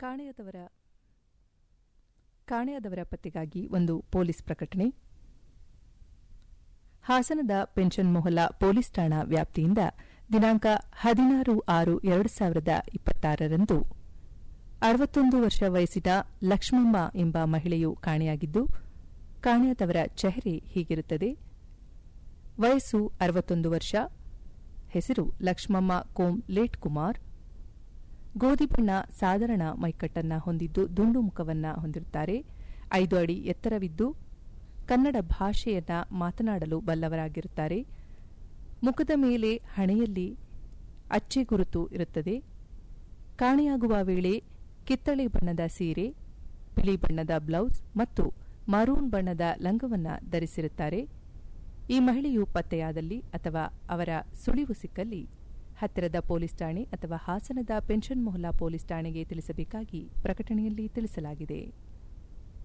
ಕಾಣೆಯಾದವರ ಕಾಣೆಯಾದವರ ಪತ್ತೆಗಾಗಿ ಒಂದು ಪೊಲೀಸ್ ಪ್ರಕಟಣೆ ಹಾಸನದ ಪೆನ್ಷನ್ ಮೊಹಲ್ಲಾ ಪೊಲೀಸ್ ಠಾಣಾ ವ್ಯಾಪ್ತಿಯಿಂದ ದಿನಾಂಕ ಹದಿನಾರು ಆರು ಎರಡು ಸಾವಿರದ ಇಪ್ಪತ್ತಾರರಂದು ಅರವತ್ತೊಂದು ವರ್ಷ ವಯಸ್ಸಿನ ಲಕ್ಷ್ಮಮ್ಮ ಎಂಬ ಮಹಿಳೆಯು ಕಾಣೆಯಾಗಿದ್ದು ಕಾಣೆಯಾದವರ ಚೆಹರೆ ಹೀಗಿರುತ್ತದೆ ವಯಸ್ಸು ಅರವತ್ತೊಂದು ವರ್ಷ ಹೆಸರು ಲಕ್ಷ್ಮಮ್ಮ ಕೋಂ ಲೇಟ್ ಕುಮಾರ್ ಗೋಧಿ ಬಣ್ಣ ಸಾಧಾರಣ ಮೈಕಟ್ಟನ್ನ ಹೊಂದಿದ್ದು ದುಂಡು ಮುಖವನ್ನ ಹೊಂದಿರುತ್ತಾರೆ ಐದು ಅಡಿ ಎತ್ತರವಿದ್ದು ಕನ್ನಡ ಭಾಷೆಯನ್ನ ಮಾತನಾಡಲು ಬಲ್ಲವರಾಗಿರುತ್ತಾರೆ ಮುಖದ ಮೇಲೆ ಹಣೆಯಲ್ಲಿ ಅಚ್ಚೆ ಗುರುತು ಇರುತ್ತದೆ ಕಾಣೆಯಾಗುವ ವೇಳೆ ಕಿತ್ತಳೆ ಬಣ್ಣದ ಸೀರೆ ಬಿಳಿ ಬಣ್ಣದ ಬ್ಲೌಸ್ ಮತ್ತು ಮರೂನ್ ಬಣ್ಣದ ಲಂಗವನ್ನ ಧರಿಸಿರುತ್ತಾರೆ ಈ ಮಹಿಳೆಯು ಪತ್ತೆಯಾದಲ್ಲಿ ಅಥವಾ ಅವರ ಸುಳಿವು ಸಿಕ್ಕಲ್ಲಿ ಹತ್ತಿರದ ಪೊಲೀಸ್ ಠಾಣೆ ಅಥವಾ ಹಾಸನದ ಪೆನ್ಷನ್ ಮೊಹಲ್ಲಾ ಪೊಲೀಸ್ ಠಾಣೆಗೆ ತಿಳಿಸಬೇಕಾಗಿ ಪ್ರಕಟಣೆಯಲ್ಲಿ ತಿಳಿಸಲಾಗಿದೆ